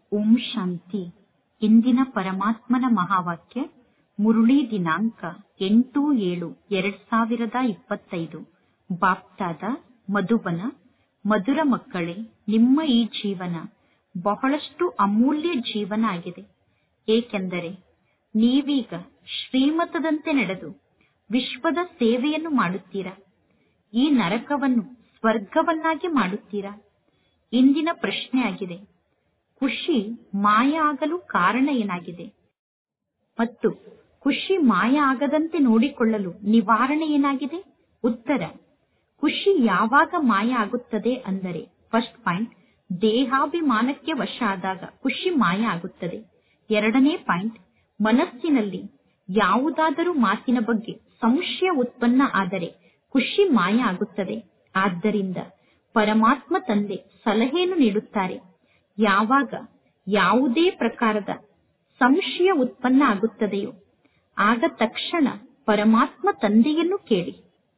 ಓಂ ಶಾಂತಿ ಇಂದಿನ ಪರಮಾತ್ಮನ ಮಹಾವಾಕ್ಯ ಮುರುಳಿ ದಿನಾಂಕ ಎಂಟು ಏಳು ಎರಡ್ ಸಾವಿರದ ಇಪ್ಪತ್ತೈದು ಬಾಪ್ತಾದ ಮಧುಬನ ಮಧುರ ಮಕ್ಕಳೇ ನಿಮ್ಮ ಈ ಜೀವನ ಬಹಳಷ್ಟು ಅಮೂಲ್ಯ ಜೀವನ ಆಗಿದೆ ಏಕೆಂದರೆ ನೀವೀಗ ಶ್ರೀಮತದಂತೆ ನಡೆದು ವಿಶ್ವದ ಸೇವೆಯನ್ನು ಮಾಡುತ್ತೀರಾ ಈ ನರಕವನ್ನು ಸ್ವರ್ಗವನ್ನಾಗಿ ಮಾಡುತ್ತೀರಾ ಇಂದಿನ ಪ್ರಶ್ನೆಯಾಗಿದೆ ಖುಷಿ ಮಾಯ ಆಗಲು ಕಾರಣ ಏನಾಗಿದೆ ಮತ್ತು ಖುಷಿ ಮಾಯ ಆಗದಂತೆ ನೋಡಿಕೊಳ್ಳಲು ನಿವಾರಣೆ ಏನಾಗಿದೆ ಉತ್ತರ ಖುಷಿ ಯಾವಾಗ ಮಾಯ ಆಗುತ್ತದೆ ಅಂದರೆ ಫಸ್ಟ್ ಪಾಯಿಂಟ್ ದೇಹಾಭಿಮಾನಕ್ಕೆ ವಶ ಆದಾಗ ಖುಷಿ ಮಾಯ ಆಗುತ್ತದೆ ಎರಡನೇ ಪಾಯಿಂಟ್ ಮನಸ್ಸಿನಲ್ಲಿ ಯಾವುದಾದರೂ ಮಾತಿನ ಬಗ್ಗೆ ಸಂಶಯ ಉತ್ಪನ್ನ ಆದರೆ ಖುಷಿ ಮಾಯ ಆಗುತ್ತದೆ ಆದ್ದರಿಂದ ಪರಮಾತ್ಮ ತಂದೆ ಸಲಹೆಯನ್ನು ನೀಡುತ್ತಾರೆ ಯಾವಾಗ ಯಾವುದೇ ಪ್ರಕಾರದ ಸಂಶಯ ಉತ್ಪನ್ನ ಆಗುತ್ತದೆಯೋ ಆಗ ತಕ್ಷಣ ಪರಮಾತ್ಮ ತಂದೆಯನ್ನು ಕೇಳಿ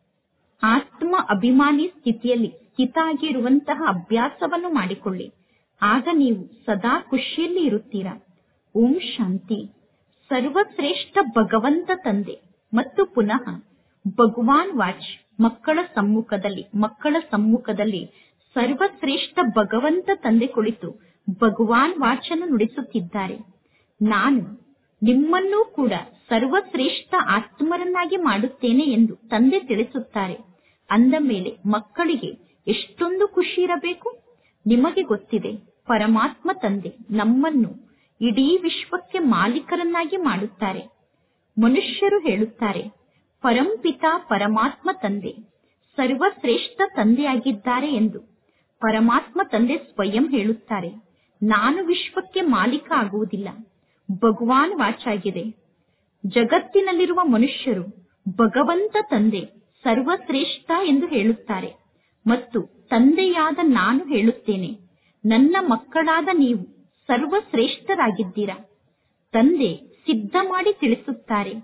ಆತ್ಮ ಅಭಿಮಾನಿ ಸ್ಥಿತಿಯಲ್ಲಿ ಸ್ಥಿತ ಆಗಿರುವಂತಹ ಅಭ್ಯಾಸವನ್ನು ಮಾಡಿಕೊಳ್ಳಿ ಆಗ ನೀವು ಸದಾ ಖುಷಿಯಲ್ಲಿ ಇರುತ್ತೀರಾ ಓಂ ಶಾಂತಿ ಸರ್ವಶ್ರೇಷ್ಠ ಭಗವಂತ ತಂದೆ ಮತ್ತು ಪುನಃ ಭಗವಾನ್ ವಾಚ್ ಮಕ್ಕಳ ಸಮ್ಮುಖದಲ್ಲಿ ಮಕ್ಕಳ ಸಮ್ಮುಖದಲ್ಲಿ ಸರ್ವಶ್ರೇಷ್ಠ ಭಗವಂತ ತಂದೆ ಕುಳಿತು ಭಗವಾನ್ ವಾಚನ್ನು ನುಡಿಸುತ್ತಿದ್ದಾರೆ ನಾನು ನಿಮ್ಮನ್ನೂ ಕೂಡ ಸರ್ವಶ್ರೇಷ್ಠ ಆತ್ಮರನ್ನಾಗಿ ಮಾಡುತ್ತೇನೆ ಎಂದು ತಂದೆ ತಿಳಿಸುತ್ತಾರೆ ಅಂದ ಮೇಲೆ ಮಕ್ಕಳಿಗೆ ಎಷ್ಟೊಂದು ಖುಷಿ ಇರಬೇಕು ನಿಮಗೆ ಗೊತ್ತಿದೆ ಪರಮಾತ್ಮ ತಂದೆ ನಮ್ಮನ್ನು ಇಡೀ ವಿಶ್ವಕ್ಕೆ ಮಾಲೀಕರನ್ನಾಗಿ ಮಾಡುತ್ತಾರೆ ಮನುಷ್ಯರು ಹೇಳುತ್ತಾರೆ ಪರಂಪಿತ ಪರಮಾತ್ಮ ತಂದೆ ಸರ್ವಶ್ರೇಷ್ಠ ತಂದೆಯಾಗಿದ್ದಾರೆ ಎಂದು ಪರಮಾತ್ಮ ತಂದೆ ಸ್ವಯಂ ಹೇಳುತ್ತಾರೆ ನಾನು ವಿಶ್ವಕ್ಕೆ ಮಾಲೀಕ ಆಗುವುದಿಲ್ಲ ಭಗವಾನ್ ವಾಚಾಗಿದೆ ಜಗತ್ತಿನಲ್ಲಿರುವ ಮನುಷ್ಯರು ಭಗವಂತ ತಂದೆ ಸರ್ವಶ್ರೇಷ್ಠ ಎಂದು ಹೇಳುತ್ತಾರೆ ಮತ್ತು ತಂದೆಯಾದ ನಾನು ಹೇಳುತ್ತೇನೆ ನನ್ನ ಮಕ್ಕಳಾದ ನೀವು ಸರ್ವಶ್ರೇಷ್ಠರಾಗಿದ್ದೀರಾ ತಂದೆ ಸಿದ್ಧ ಮಾಡಿ ತಿಳಿಸುತ್ತಾರೆ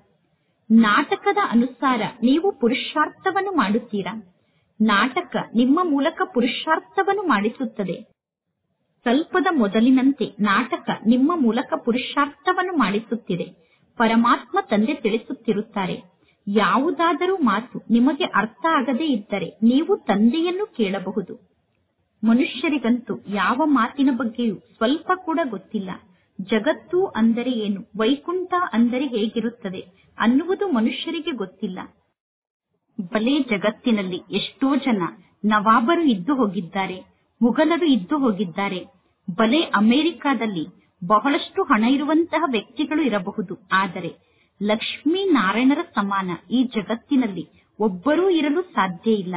ನಾಟಕದ ಅನುಸಾರ ನೀವು ಪುರುಷಾರ್ಥವನ್ನು ಮಾಡುತ್ತೀರಾ ನಾಟಕ ನಿಮ್ಮ ಮೂಲಕ ಪುರುಷಾರ್ಥವನ್ನು ಮಾಡಿಸುತ್ತದೆ ಸ್ವಲ್ಪದ ಮೊದಲಿನಂತೆ ನಾಟಕ ನಿಮ್ಮ ಮೂಲಕ ಪುರುಷಾರ್ಥವನ್ನು ಮಾಡಿಸುತ್ತಿದೆ ಪರಮಾತ್ಮ ತಂದೆ ತಿಳಿಸುತ್ತಿರುತ್ತಾರೆ ಯಾವುದಾದರೂ ಮಾತು ನಿಮಗೆ ಅರ್ಥ ಆಗದೇ ಇದ್ದರೆ ನೀವು ತಂದೆಯನ್ನು ಕೇಳಬಹುದು ಮನುಷ್ಯರಿಗಂತೂ ಯಾವ ಮಾತಿನ ಬಗ್ಗೆಯೂ ಸ್ವಲ್ಪ ಕೂಡ ಗೊತ್ತಿಲ್ಲ ಜಗತ್ತು ಅಂದರೆ ಏನು ವೈಕುಂಠ ಅಂದರೆ ಹೇಗಿರುತ್ತದೆ ಅನ್ನುವುದು ಮನುಷ್ಯರಿಗೆ ಗೊತ್ತಿಲ್ಲ ಬಲೆ ಜಗತ್ತಿನಲ್ಲಿ ಎಷ್ಟೋ ಜನ ನವಾಬರು ಇದ್ದು ಹೋಗಿದ್ದಾರೆ ಮುಘಲರು ಇದ್ದು ಹೋಗಿದ್ದಾರೆ ಬಲೆ ಅಮೆರಿಕಾದಲ್ಲಿ ಬಹಳಷ್ಟು ಹಣ ಇರುವಂತಹ ವ್ಯಕ್ತಿಗಳು ಇರಬಹುದು ಆದರೆ ಲಕ್ಷ್ಮೀ ನಾರಾಯಣರ ಸಮಾನ ಈ ಜಗತ್ತಿನಲ್ಲಿ ಒಬ್ಬರೂ ಇರಲು ಸಾಧ್ಯ ಇಲ್ಲ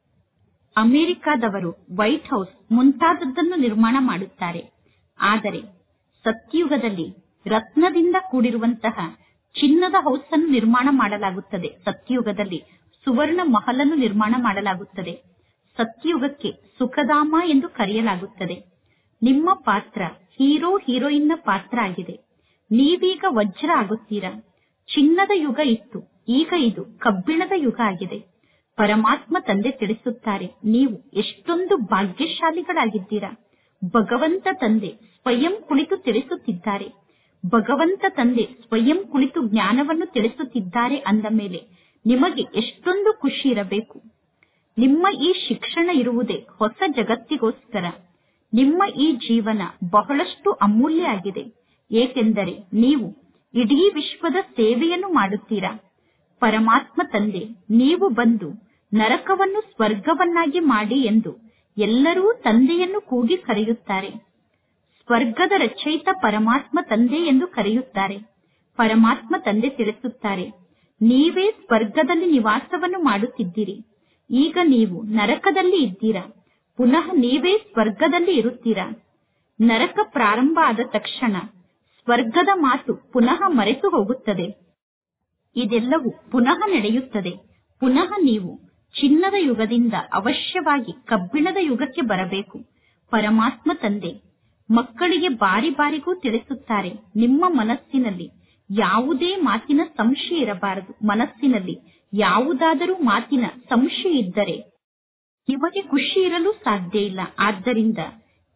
ಅಮೆರಿಕಾದವರು ವೈಟ್ ಹೌಸ್ ಮುಂತಾದದ್ದನ್ನು ನಿರ್ಮಾಣ ಮಾಡುತ್ತಾರೆ ಆದರೆ ಸತ್ಯುಗದಲ್ಲಿ ರತ್ನದಿಂದ ಕೂಡಿರುವಂತಹ ಚಿನ್ನದ ಹೌಸ್ ಅನ್ನು ನಿರ್ಮಾಣ ಮಾಡಲಾಗುತ್ತದೆ ಸತ್ಯುಗದಲ್ಲಿ ಸುವರ್ಣ ಮಹಲನ್ನು ನಿರ್ಮಾಣ ಮಾಡಲಾಗುತ್ತದೆ ಸತ್ಯುಗಕ್ಕೆ ಸುಖಧಾಮ ಎಂದು ಕರೆಯಲಾಗುತ್ತದೆ ನಿಮ್ಮ ಪಾತ್ರ ಹೀರೋ ಹೀರೋಯಿನ್ನ ಪಾತ್ರ ಆಗಿದೆ ನೀವೀಗ ವಜ್ರ ಆಗುತ್ತೀರಾ ಚಿನ್ನದ ಯುಗ ಇತ್ತು ಈಗ ಇದು ಕಬ್ಬಿಣದ ಯುಗ ಆಗಿದೆ ಪರಮಾತ್ಮ ತಂದೆ ತಿಳಿಸುತ್ತಾರೆ ನೀವು ಎಷ್ಟೊಂದು ಭಾಗ್ಯಶಾಲಿಗಳಾಗಿದ್ದೀರಾ ಭಗವಂತ ತಂದೆ ಸ್ವಯಂ ಕುಳಿತು ತಿಳಿಸುತ್ತಿದ್ದಾರೆ ಭಗವಂತ ತಂದೆ ಸ್ವಯಂ ಕುಳಿತು ಜ್ಞಾನವನ್ನು ತಿಳಿಸುತ್ತಿದ್ದಾರೆ ಅಂದ ಮೇಲೆ ನಿಮಗೆ ಎಷ್ಟೊಂದು ಖುಷಿ ಇರಬೇಕು ನಿಮ್ಮ ಈ ಶಿಕ್ಷಣ ಇರುವುದೇ ಹೊಸ ಜಗತ್ತಿಗೋಸ್ಕರ ನಿಮ್ಮ ಈ ಜೀವನ ಬಹಳಷ್ಟು ಅಮೂಲ್ಯ ಆಗಿದೆ ಏಕೆಂದರೆ ನೀವು ಇಡೀ ವಿಶ್ವದ ಸೇವೆಯನ್ನು ಮಾಡುತ್ತೀರಾ ಪರಮಾತ್ಮ ತಂದೆ ನೀವು ಬಂದು ನರಕವನ್ನು ಸ್ವರ್ಗವನ್ನಾಗಿ ಮಾಡಿ ಎಂದು ಎಲ್ಲರೂ ತಂದೆಯನ್ನು ಕೂಗಿ ಕರೆಯುತ್ತಾರೆ ಸ್ವರ್ಗದ ರಚಯಿತ ಪರಮಾತ್ಮ ತಂದೆ ಎಂದು ಕರೆಯುತ್ತಾರೆ ಪರಮಾತ್ಮ ತಂದೆ ತಿಳಿಸುತ್ತಾರೆ ನೀವೇ ಸ್ವರ್ಗದಲ್ಲಿ ನಿವಾಸವನ್ನು ಮಾಡುತ್ತಿದ್ದೀರಿ ಈಗ ನೀವು ನರಕದಲ್ಲಿ ಇದ್ದೀರಾ ಪುನಃ ನೀವೇ ಸ್ವರ್ಗದಲ್ಲಿ ಇರುತ್ತೀರಾ ನರಕ ಪ್ರಾರಂಭ ಆದ ತಕ್ಷಣ ಸ್ವರ್ಗದ ಮಾತು ಪುನಃ ಮರೆತು ಹೋಗುತ್ತದೆ ಇದೆಲ್ಲವೂ ಪುನಃ ನಡೆಯುತ್ತದೆ ಪುನಃ ನೀವು ಚಿನ್ನದ ಯುಗದಿಂದ ಅವಶ್ಯವಾಗಿ ಕಬ್ಬಿಣದ ಯುಗಕ್ಕೆ ಬರಬೇಕು ಪರಮಾತ್ಮ ತಂದೆ ಮಕ್ಕಳಿಗೆ ಬಾರಿ ಬಾರಿಗೂ ತಿಳಿಸುತ್ತಾರೆ ನಿಮ್ಮ ಮನಸ್ಸಿನಲ್ಲಿ ಯಾವುದೇ ಮಾತಿನ ಸಂಶಯ ಇರಬಾರದು ಮನಸ್ಸಿನಲ್ಲಿ ಯಾವುದಾದರೂ ಮಾತಿನ ಸಂಶಯ ಇದ್ದರೆ ನಿಮಗೆ ಖುಷಿ ಇರಲು ಸಾಧ್ಯ ಇಲ್ಲ ಆದ್ದರಿಂದ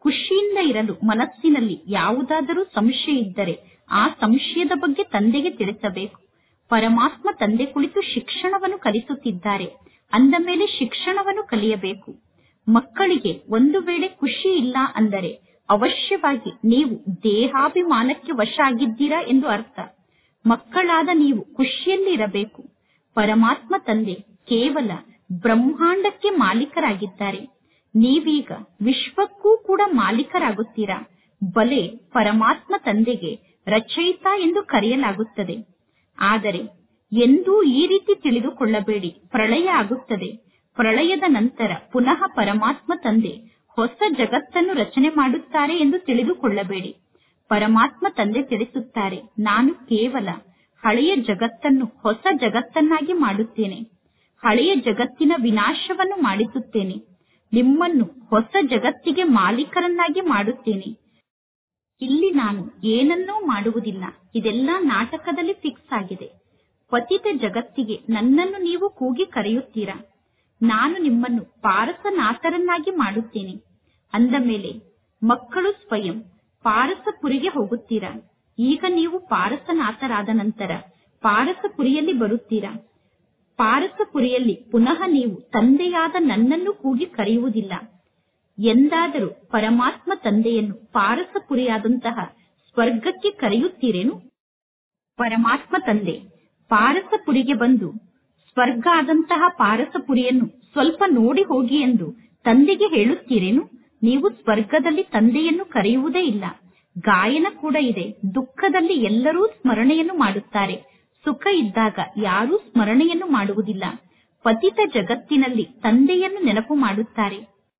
ಖುಷಿಯಿಂದ ಇರಲು ಮನಸ್ಸಿನಲ್ಲಿ ಯಾವುದಾದರೂ ಸಂಶಯ ಇದ್ದರೆ ಆ ಸಂಶಯದ ಬಗ್ಗೆ ತಂದೆಗೆ ತಿಳಿಸಬೇಕು ಪರಮಾತ್ಮ ತಂದೆ ಕುಳಿತು ಶಿಕ್ಷಣವನ್ನು ಕಲಿಸುತ್ತಿದ್ದಾರೆ ಅಂದ ಮೇಲೆ ಶಿಕ್ಷಣವನ್ನು ಕಲಿಯಬೇಕು ಮಕ್ಕಳಿಗೆ ಒಂದು ವೇಳೆ ಖುಷಿ ಇಲ್ಲ ಅಂದರೆ ಅವಶ್ಯವಾಗಿ ನೀವು ದೇಹಾಭಿಮಾನಕ್ಕೆ ವಶ ಆಗಿದ್ದೀರಾ ಎಂದು ಅರ್ಥ ಮಕ್ಕಳಾದ ನೀವು ಖುಷಿಯಲ್ಲಿ ಇರಬೇಕು ಪರಮಾತ್ಮ ತಂದೆ ಕೇವಲ ಬ್ರಹ್ಮಾಂಡಕ್ಕೆ ಮಾಲೀಕರಾಗಿದ್ದಾರೆ ನೀವೀಗ ವಿಶ್ವಕ್ಕೂ ಕೂಡ ಮಾಲೀಕರಾಗುತ್ತೀರಾ ಬಲೆ ಪರಮಾತ್ಮ ತಂದೆಗೆ ರಚಯಿತ ಎಂದು ಕರೆಯಲಾಗುತ್ತದೆ ಆದರೆ ಎಂದೂ ಈ ರೀತಿ ತಿಳಿದುಕೊಳ್ಳಬೇಡಿ ಪ್ರಳಯ ಆಗುತ್ತದೆ ಪ್ರಳಯದ ನಂತರ ಪುನಃ ಪರಮಾತ್ಮ ತಂದೆ ಹೊಸ ಜಗತ್ತನ್ನು ರಚನೆ ಮಾಡುತ್ತಾರೆ ಎಂದು ತಿಳಿದುಕೊಳ್ಳಬೇಡಿ ಪರಮಾತ್ಮ ತಂದೆ ತಿಳಿಸುತ್ತಾರೆ ನಾನು ಕೇವಲ ಹಳೆಯ ಜಗತ್ತನ್ನು ಹೊಸ ಜಗತ್ತನ್ನಾಗಿ ಮಾಡುತ್ತೇನೆ ಹಳೆಯ ಜಗತ್ತಿನ ವಿನಾಶವನ್ನು ಮಾಡಿಸುತ್ತೇನೆ ನಿಮ್ಮನ್ನು ಹೊಸ ಜಗತ್ತಿಗೆ ಮಾಲೀಕರನ್ನಾಗಿ ಮಾಡುತ್ತೇನೆ ಇಲ್ಲಿ ನಾನು ಏನನ್ನೂ ಮಾಡುವುದಿಲ್ಲ ಇದೆಲ್ಲ ನಾಟಕದಲ್ಲಿ ಫಿಕ್ಸ್ ಆಗಿದೆ ಪತಿತ ಜಗತ್ತಿಗೆ ನನ್ನನ್ನು ನೀವು ಕೂಗಿ ಕರೆಯುತ್ತೀರಾ ನಾನು ನಿಮ್ಮನ್ನು ಪಾರಸನಾಥರನ್ನಾಗಿ ಮಾಡುತ್ತೇನೆ ಅಂದ ಮೇಲೆ ಮಕ್ಕಳು ಸ್ವಯಂ ಪಾರಸಪುರಿಗೆ ಹೋಗುತ್ತೀರಾ ಈಗ ನೀವು ಪಾರಸನಾಥರಾದ ನಂತರ ಪಾರಸಪುರಿಯಲ್ಲಿ ಬರುತ್ತೀರಾ ಪಾರಸಪುರಿಯಲ್ಲಿ ಪುನಃ ನೀವು ತಂದೆಯಾದ ನನ್ನನ್ನು ಕೂಗಿ ಕರೆಯುವುದಿಲ್ಲ ಎಂದಾದರೂ ಪರಮಾತ್ಮ ತಂದೆಯನ್ನು ಪಾರಸಪುರಿಯಾದಂತಹ ಸ್ವರ್ಗಕ್ಕೆ ಕರೆಯುತ್ತೀರೇನು ಪರಮಾತ್ಮ ತಂದೆ ಪಾರಸಪುರಿಗೆ ಬಂದು ಸ್ವರ್ಗ ಆದಂತಹ ಪಾರಸಪುರಿಯನ್ನು ಸ್ವಲ್ಪ ನೋಡಿ ಹೋಗಿ ಎಂದು ತಂದೆಗೆ ಹೇಳುತ್ತೀರೇನು ನೀವು ಸ್ವರ್ಗದಲ್ಲಿ ತಂದೆಯನ್ನು ಕರೆಯುವುದೇ ಇಲ್ಲ ಗಾಯನ ಕೂಡ ಇದೆ ದುಃಖದಲ್ಲಿ ಎಲ್ಲರೂ ಸ್ಮರಣೆಯನ್ನು ಮಾಡುತ್ತಾರೆ ಸುಖ ಇದ್ದಾಗ ಯಾರೂ ಸ್ಮರಣೆಯನ್ನು ಮಾಡುವುದಿಲ್ಲ ಪತಿತ ಜಗತ್ತಿನಲ್ಲಿ ತಂದೆಯನ್ನು ನೆನಪು ಮಾಡುತ್ತಾರೆ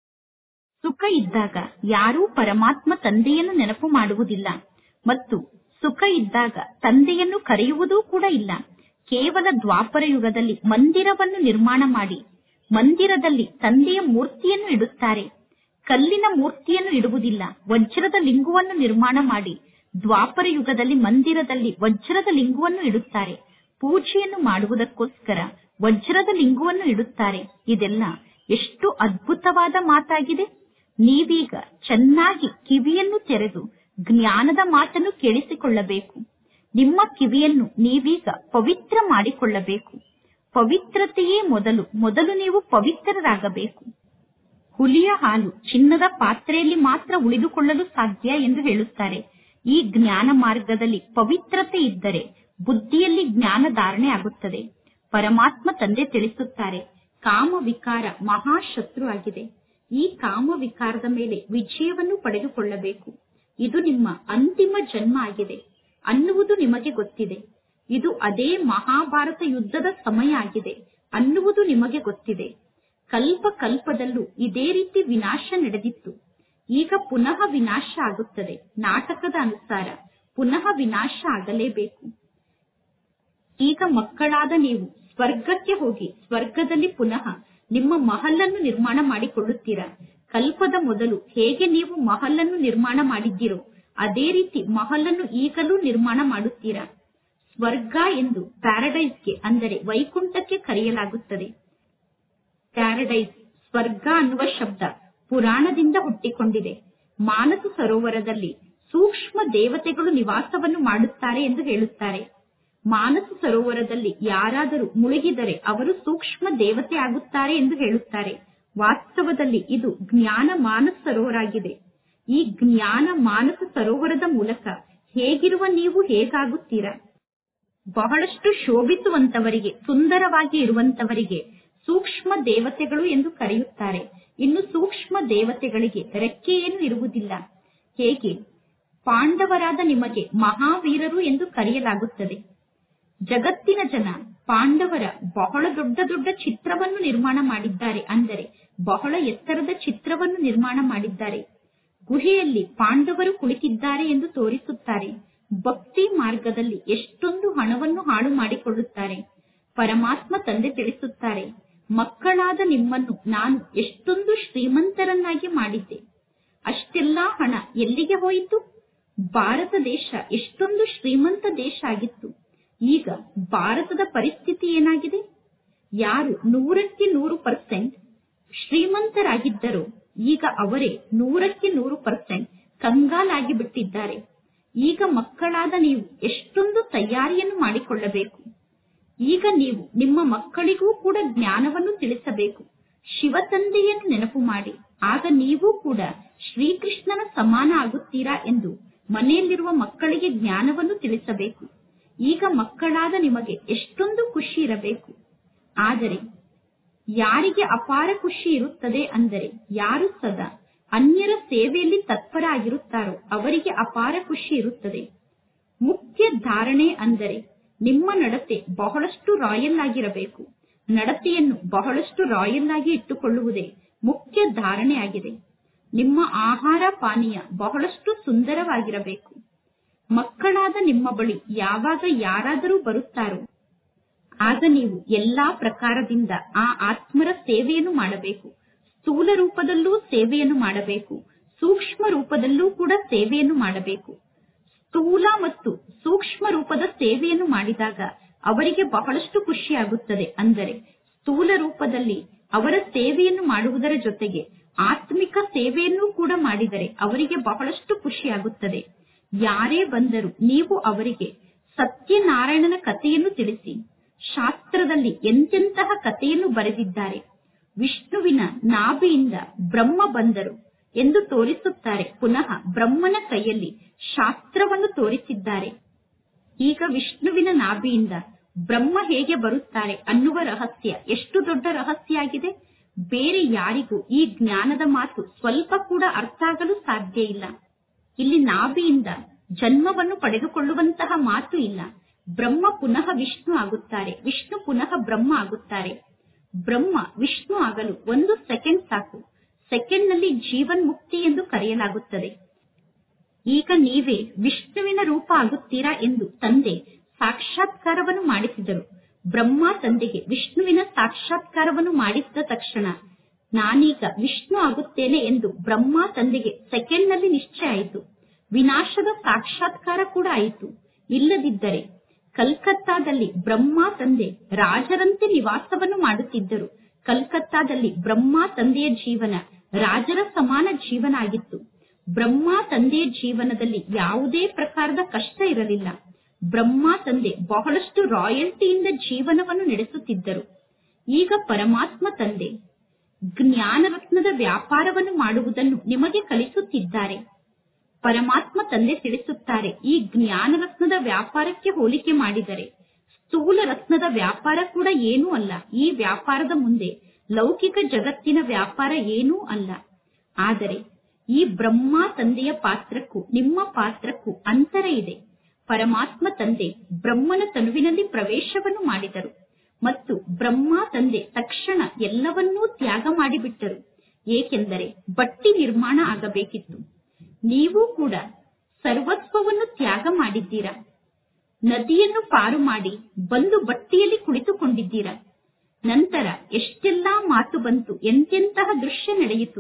ಸುಖ ಇದ್ದಾಗ ಯಾರೂ ಪರಮಾತ್ಮ ತಂದೆಯನ್ನು ನೆನಪು ಮಾಡುವುದಿಲ್ಲ ಮತ್ತು ಸುಖ ಇದ್ದಾಗ ತಂದೆಯನ್ನು ಕರೆಯುವುದೂ ಕೂಡ ಇಲ್ಲ ಕೇವಲ ದ್ವಾಪರ ಯುಗದಲ್ಲಿ ಮಂದಿರವನ್ನು ನಿರ್ಮಾಣ ಮಾಡಿ ಮಂದಿರದಲ್ಲಿ ತಂದೆಯ ಮೂರ್ತಿಯನ್ನು ಇಡುತ್ತಾರೆ ಕಲ್ಲಿನ ಮೂರ್ತಿಯನ್ನು ಇಡುವುದಿಲ್ಲ ವಜ್ರದ ಲಿಂಗವನ್ನು ನಿರ್ಮಾಣ ಮಾಡಿ ದ್ವಾಪರ ಯುಗದಲ್ಲಿ ಮಂದಿರದಲ್ಲಿ ವಜ್ರದ ಲಿಂಗವನ್ನು ಇಡುತ್ತಾರೆ ಪೂಜೆಯನ್ನು ಮಾಡುವುದಕ್ಕೋಸ್ಕರ ವಜ್ರದ ಲಿಂಗವನ್ನು ಇಡುತ್ತಾರೆ ಇದೆಲ್ಲ ಎಷ್ಟು ಅದ್ಭುತವಾದ ಮಾತಾಗಿದೆ ನೀವೀಗ ಚೆನ್ನಾಗಿ ಕಿವಿಯನ್ನು ತೆರೆದು ಜ್ಞಾನದ ಮಾತನ್ನು ಕೇಳಿಸಿಕೊಳ್ಳಬೇಕು ನಿಮ್ಮ ಕಿವಿಯನ್ನು ನೀವೀಗ ಪವಿತ್ರ ಮಾಡಿಕೊಳ್ಳಬೇಕು ಪವಿತ್ರತೆಯೇ ಮೊದಲು ಮೊದಲು ನೀವು ಪವಿತ್ರರಾಗಬೇಕು ಹುಲಿಯ ಹಾಲು ಚಿನ್ನದ ಪಾತ್ರೆಯಲ್ಲಿ ಮಾತ್ರ ಉಳಿದುಕೊಳ್ಳಲು ಸಾಧ್ಯ ಎಂದು ಹೇಳುತ್ತಾರೆ ಈ ಜ್ಞಾನ ಮಾರ್ಗದಲ್ಲಿ ಪವಿತ್ರತೆ ಇದ್ದರೆ ಬುದ್ಧಿಯಲ್ಲಿ ಜ್ಞಾನ ಧಾರಣೆ ಆಗುತ್ತದೆ ಪರಮಾತ್ಮ ತಂದೆ ತಿಳಿಸುತ್ತಾರೆ ಕಾಮ ವಿಕಾರ ಮಹಾಶತ್ರು ಆಗಿದೆ ಈ ಕಾಮ ವಿಕಾರದ ಮೇಲೆ ವಿಜಯವನ್ನು ಪಡೆದುಕೊಳ್ಳಬೇಕು ಇದು ನಿಮ್ಮ ಅಂತಿಮ ಜನ್ಮ ಆಗಿದೆ ಅನ್ನುವುದು ನಿಮಗೆ ಗೊತ್ತಿದೆ ಇದು ಅದೇ ಮಹಾಭಾರತ ಯುದ್ಧದ ಸಮಯ ಆಗಿದೆ ಅನ್ನುವುದು ನಿಮಗೆ ಗೊತ್ತಿದೆ ಕಲ್ಪ ಕಲ್ಪದಲ್ಲೂ ಇದೇ ರೀತಿ ವಿನಾಶ ನಡೆದಿತ್ತು ಈಗ ಪುನಃ ವಿನಾಶ ಆಗುತ್ತದೆ ನಾಟಕದ ಅನುಸಾರ ಪುನಃ ವಿನಾಶ ಆಗಲೇಬೇಕು ಈಗ ಮಕ್ಕಳಾದ ನೀವು ಸ್ವರ್ಗಕ್ಕೆ ಹೋಗಿ ಸ್ವರ್ಗದಲ್ಲಿ ಪುನಃ ನಿಮ್ಮ ಮಹಲನ್ನು ನಿರ್ಮಾಣ ಮಾಡಿಕೊಳ್ಳುತ್ತೀರಾ ಕಲ್ಪದ ಮೊದಲು ಹೇಗೆ ನೀವು ಮಹಲನ್ನು ನಿರ್ಮಾಣ ಮಾಡಿದ್ದೀರೋ ಅದೇ ರೀತಿ ಮಹಲನ್ನು ಈಗಲೂ ನಿರ್ಮಾಣ ಮಾಡುತ್ತೀರಾ ಸ್ವರ್ಗ ಎಂದು ಪ್ಯಾರಡೈಸ್ಗೆ ಅಂದರೆ ವೈಕುಂಠಕ್ಕೆ ಕರೆಯಲಾಗುತ್ತದೆ ಪ್ಯಾರಡೈಸ್ ಸ್ವರ್ಗ ಅನ್ನುವ ಶಬ್ದ ಪುರಾಣದಿಂದ ಹುಟ್ಟಿಕೊಂಡಿದೆ ಮಾನಸ ಸರೋವರದಲ್ಲಿ ಸೂಕ್ಷ್ಮ ದೇವತೆಗಳು ನಿವಾಸವನ್ನು ಮಾಡುತ್ತಾರೆ ಎಂದು ಹೇಳುತ್ತಾರೆ ಮಾನಸ ಸರೋವರದಲ್ಲಿ ಯಾರಾದರೂ ಮುಳುಗಿದರೆ ಅವರು ಸೂಕ್ಷ್ಮ ದೇವತೆ ಆಗುತ್ತಾರೆ ಎಂದು ಹೇಳುತ್ತಾರೆ ವಾಸ್ತವದಲ್ಲಿ ಇದು ಜ್ಞಾನ ಮಾನಸ ಸರೋವರ ಆಗಿದೆ ಈ ಜ್ಞಾನ ಮಾನಸ ಸರೋವರದ ಮೂಲಕ ಹೇಗಿರುವ ನೀವು ಹೇಗಾಗುತ್ತೀರಾ ಬಹಳಷ್ಟು ಶೋಭಿಸುವಂತವರಿಗೆ ಸುಂದರವಾಗಿ ಇರುವಂತವರಿಗೆ ಸೂಕ್ಷ್ಮ ದೇವತೆಗಳು ಎಂದು ಕರೆಯುತ್ತಾರೆ ಇನ್ನು ಸೂಕ್ಷ್ಮ ದೇವತೆಗಳಿಗೆ ರೆಕ್ಕೆ ಏನು ಇರುವುದಿಲ್ಲ ಹೇಗೆ ಪಾಂಡವರಾದ ನಿಮಗೆ ಮಹಾವೀರರು ಎಂದು ಕರೆಯಲಾಗುತ್ತದೆ ಜಗತ್ತಿನ ಜನ ಪಾಂಡವರ ಬಹಳ ದೊಡ್ಡ ದೊಡ್ಡ ಚಿತ್ರವನ್ನು ನಿರ್ಮಾಣ ಮಾಡಿದ್ದಾರೆ ಅಂದರೆ ಬಹಳ ಎತ್ತರದ ಚಿತ್ರವನ್ನು ನಿರ್ಮಾಣ ಮಾಡಿದ್ದಾರೆ ಗುಹೆಯಲ್ಲಿ ಪಾಂಡವರು ಕುಳಿತಿದ್ದಾರೆ ಎಂದು ತೋರಿಸುತ್ತಾರೆ ಭಕ್ತಿ ಮಾರ್ಗದಲ್ಲಿ ಎಷ್ಟೊಂದು ಹಣವನ್ನು ಹಾಳು ಮಾಡಿಕೊಳ್ಳುತ್ತಾರೆ ಪರಮಾತ್ಮ ತಂದೆ ತಿಳಿಸುತ್ತಾರೆ ಮಕ್ಕಳಾದ ನಿಮ್ಮನ್ನು ನಾನು ಎಷ್ಟೊಂದು ಶ್ರೀಮಂತರನ್ನಾಗಿ ಮಾಡಿದ್ದೆ ಅಷ್ಟೆಲ್ಲಾ ಹಣ ಎಲ್ಲಿಗೆ ಹೋಯಿತು ಭಾರತ ದೇಶ ಎಷ್ಟೊಂದು ಶ್ರೀಮಂತ ದೇಶ ಆಗಿತ್ತು ಈಗ ಭಾರತದ ಪರಿಸ್ಥಿತಿ ಏನಾಗಿದೆ ಯಾರು ನೂರಕ್ಕೆ ನೂರು ಪರ್ಸೆಂಟ್ ಶ್ರೀಮಂತರಾಗಿದ್ದರೋ ಈಗ ಅವರೇ ನೂರಕ್ಕೆ ನೂರು ಪರ್ಸೆಂಟ್ ಕಂಗಾಲಾಗಿ ಬಿಟ್ಟಿದ್ದಾರೆ ಈಗ ಮಕ್ಕಳಾದ ನೀವು ಎಷ್ಟೊಂದು ತಯಾರಿಯನ್ನು ಮಾಡಿಕೊಳ್ಳಬೇಕು ಈಗ ನೀವು ನಿಮ್ಮ ಮಕ್ಕಳಿಗೂ ಕೂಡ ಜ್ಞಾನವನ್ನು ತಿಳಿಸಬೇಕು ಶಿವ ತಂದೆಯನ್ನು ನೆನಪು ಮಾಡಿ ಆಗ ನೀವು ಕೂಡ ಶ್ರೀಕೃಷ್ಣನ ಸಮಾನ ಆಗುತ್ತೀರಾ ಎಂದು ಮನೆಯಲ್ಲಿರುವ ಮಕ್ಕಳಿಗೆ ಜ್ಞಾನವನ್ನು ತಿಳಿಸಬೇಕು ಈಗ ಮಕ್ಕಳಾದ ನಿಮಗೆ ಎಷ್ಟೊಂದು ಖುಷಿ ಇರಬೇಕು ಆದರೆ ಯಾರಿಗೆ ಅಪಾರ ಖುಷಿ ಇರುತ್ತದೆ ಅಂದರೆ ಯಾರು ಸದಾ ಅನ್ಯರ ಸೇವೆಯಲ್ಲಿ ತತ್ಪರಾಗಿರುತ್ತಾರೋ ಅವರಿಗೆ ಅಪಾರ ಖುಷಿ ಇರುತ್ತದೆ ಮುಖ್ಯ ಧಾರಣೆ ಅಂದರೆ ನಿಮ್ಮ ನಡತೆ ಬಹಳಷ್ಟು ರಾಯಲ್ ಆಗಿರಬೇಕು ನಡತೆಯನ್ನು ಬಹಳಷ್ಟು ರಾಯಲ್ ಆಗಿ ಇಟ್ಟುಕೊಳ್ಳುವುದೇ ಮುಖ್ಯ ಧಾರಣೆಯಾಗಿದೆ ನಿಮ್ಮ ಆಹಾರ ಪಾನೀಯ ಬಹಳಷ್ಟು ಸುಂದರವಾಗಿರಬೇಕು ಮಕ್ಕಳಾದ ನಿಮ್ಮ ಬಳಿ ಯಾವಾಗ ಯಾರಾದರೂ ಬರುತ್ತಾರೋ ಆಗ ನೀವು ಎಲ್ಲಾ ಪ್ರಕಾರದಿಂದ ಆ ಆತ್ಮರ ಸೇವೆಯನ್ನು ಮಾಡಬೇಕು ಸ್ಥೂಲ ರೂಪದಲ್ಲೂ ಸೇವೆಯನ್ನು ಮಾಡಬೇಕು ಸೂಕ್ಷ್ಮ ರೂಪದಲ್ಲೂ ಕೂಡ ಸೇವೆಯನ್ನು ಮಾಡಬೇಕು ಸ್ಥೂಲ ಮತ್ತು ಸೂಕ್ಷ್ಮ ರೂಪದ ಸೇವೆಯನ್ನು ಮಾಡಿದಾಗ ಅವರಿಗೆ ಬಹಳಷ್ಟು ಖುಷಿಯಾಗುತ್ತದೆ ಅಂದರೆ ಸ್ಥೂಲ ರೂಪದಲ್ಲಿ ಅವರ ಸೇವೆಯನ್ನು ಮಾಡುವುದರ ಜೊತೆಗೆ ಆತ್ಮಿಕ ಸೇವೆಯನ್ನು ಕೂಡ ಮಾಡಿದರೆ ಅವರಿಗೆ ಬಹಳಷ್ಟು ಖುಷಿಯಾಗುತ್ತದೆ ಯಾರೇ ಬಂದರೂ ನೀವು ಅವರಿಗೆ ಸತ್ಯನಾರಾಯಣನ ಕಥೆಯನ್ನು ತಿಳಿಸಿ ಶಾಸ್ತ್ರದಲ್ಲಿ ಎಂತೆಂತಹ ಕಥೆಯನ್ನು ಬರೆದಿದ್ದಾರೆ ವಿಷ್ಣುವಿನ ನಾಭಿಯಿಂದ ಬ್ರಹ್ಮ ಬಂದರು ಎಂದು ತೋರಿಸುತ್ತಾರೆ ಪುನಃ ಬ್ರಹ್ಮನ ಕೈಯಲ್ಲಿ ಶಾಸ್ತ್ರವನ್ನು ತೋರಿಸಿದ್ದಾರೆ ಈಗ ವಿಷ್ಣುವಿನ ನಾಭಿಯಿಂದ ಬ್ರಹ್ಮ ಹೇಗೆ ಬರುತ್ತಾರೆ ಅನ್ನುವ ರಹಸ್ಯ ಎಷ್ಟು ದೊಡ್ಡ ರಹಸ್ಯ ಆಗಿದೆ ಬೇರೆ ಯಾರಿಗೂ ಈ ಜ್ಞಾನದ ಮಾತು ಸ್ವಲ್ಪ ಕೂಡ ಅರ್ಥ ಆಗಲು ಸಾಧ್ಯ ಇಲ್ಲ ಇಲ್ಲಿ ನಾಭಿಯಿಂದ ಜನ್ಮವನ್ನು ಪಡೆದುಕೊಳ್ಳುವಂತಹ ಮಾತು ಇಲ್ಲ ಬ್ರಹ್ಮ ಪುನಃ ವಿಷ್ಣು ಆಗುತ್ತಾರೆ ವಿಷ್ಣು ಪುನಃ ಬ್ರಹ್ಮ ಆಗುತ್ತಾರೆ ಬ್ರಹ್ಮ ವಿಷ್ಣು ಆಗಲು ಒಂದು ಸೆಕೆಂಡ್ ಸಾಕು ಸೆಕೆಂಡ್ ನಲ್ಲಿ ಜೀವನ್ ಮುಕ್ತಿ ಎಂದು ಕರೆಯಲಾಗುತ್ತದೆ ಈಗ ನೀವೇ ವಿಷ್ಣುವಿನ ರೂಪ ಆಗುತ್ತೀರಾ ಎಂದು ತಂದೆ ಸಾಕ್ಷಾತ್ಕಾರವನ್ನು ಮಾಡಿಸಿದರು ಬ್ರಹ್ಮ ತಂದೆಗೆ ವಿಷ್ಣುವಿನ ಸಾಕ್ಷಾತ್ಕಾರವನ್ನು ಮಾಡಿಸಿದ ತಕ್ಷಣ ನಾನೀಗ ವಿಷ್ಣು ಆಗುತ್ತೇನೆ ಎಂದು ಬ್ರಹ್ಮ ತಂದೆಗೆ ಸೆಕೆಂಡ್ ನಲ್ಲಿ ನಿಶ್ಚಯ ಆಯಿತು ವಿನಾಶದ ಸಾಕ್ಷಾತ್ಕಾರ ಕೂಡ ಆಯಿತು ಇಲ್ಲದಿದ್ದರೆ ಕಲ್ಕತ್ತಾದಲ್ಲಿ ಬ್ರಹ್ಮ ತಂದೆ ರಾಜರಂತೆ ನಿವಾಸವನ್ನು ಮಾಡುತ್ತಿದ್ದರು ಕಲ್ಕತ್ತಾದಲ್ಲಿ ಬ್ರಹ್ಮ ತಂದೆಯ ಜೀವನ ರಾಜರ ಸಮಾನ ಜೀವನ ಆಗಿತ್ತು ಬ್ರಹ್ಮ ತಂದೆಯ ಜೀವನದಲ್ಲಿ ಯಾವುದೇ ಪ್ರಕಾರದ ಕಷ್ಟ ಇರಲಿಲ್ಲ ಬ್ರಹ್ಮ ತಂದೆ ಬಹಳಷ್ಟು ರಾಯಲ್ಟಿಯಿಂದ ಜೀವನವನ್ನು ನಡೆಸುತ್ತಿದ್ದರು ಈಗ ಪರಮಾತ್ಮ ತಂದೆ ಜ್ಞಾನ ರತ್ನದ ವ್ಯಾಪಾರವನ್ನು ಮಾಡುವುದನ್ನು ನಿಮಗೆ ಕಲಿಸುತ್ತಿದ್ದಾರೆ ಪರಮಾತ್ಮ ತಂದೆ ತಿಳಿಸುತ್ತಾರೆ ಈ ಜ್ಞಾನ ರತ್ನದ ವ್ಯಾಪಾರಕ್ಕೆ ಹೋಲಿಕೆ ಮಾಡಿದರೆ ಸ್ಥೂಲ ರತ್ನದ ವ್ಯಾಪಾರ ಕೂಡ ಏನೂ ಅಲ್ಲ ಈ ವ್ಯಾಪಾರದ ಮುಂದೆ ಲೌಕಿಕ ಜಗತ್ತಿನ ವ್ಯಾಪಾರ ಏನೂ ಅಲ್ಲ ಆದರೆ ಈ ಬ್ರಹ್ಮ ತಂದೆಯ ಪಾತ್ರಕ್ಕೂ ನಿಮ್ಮ ಪಾತ್ರಕ್ಕೂ ಅಂತರ ಇದೆ ಪರಮಾತ್ಮ ತಂದೆ ಬ್ರಹ್ಮನ ತನುವಿನಲ್ಲಿ ಪ್ರವೇಶವನ್ನು ಮಾಡಿದರು ಮತ್ತು ಬ್ರಹ್ಮ ತಂದೆ ತಕ್ಷಣ ಎಲ್ಲವನ್ನೂ ತ್ಯಾಗ ಮಾಡಿಬಿಟ್ಟರು ಏಕೆಂದರೆ ಬಟ್ಟಿ ನಿರ್ಮಾಣ ಆಗಬೇಕಿತ್ತು ನೀವು ಕೂಡ ಸರ್ವಸ್ವವನ್ನು ತ್ಯಾಗ ಮಾಡಿದ್ದೀರಾ ನದಿಯನ್ನು ಪಾರು ಮಾಡಿ ಬಂದು ಬಟ್ಟಿಯಲ್ಲಿ ಕುಳಿತುಕೊಂಡಿದ್ದೀರಾ ನಂತರ ಎಷ್ಟೆಲ್ಲಾ ಮಾತು ಬಂತು ಎಂತೆಂತಹ ದೃಶ್ಯ ನಡೆಯಿತು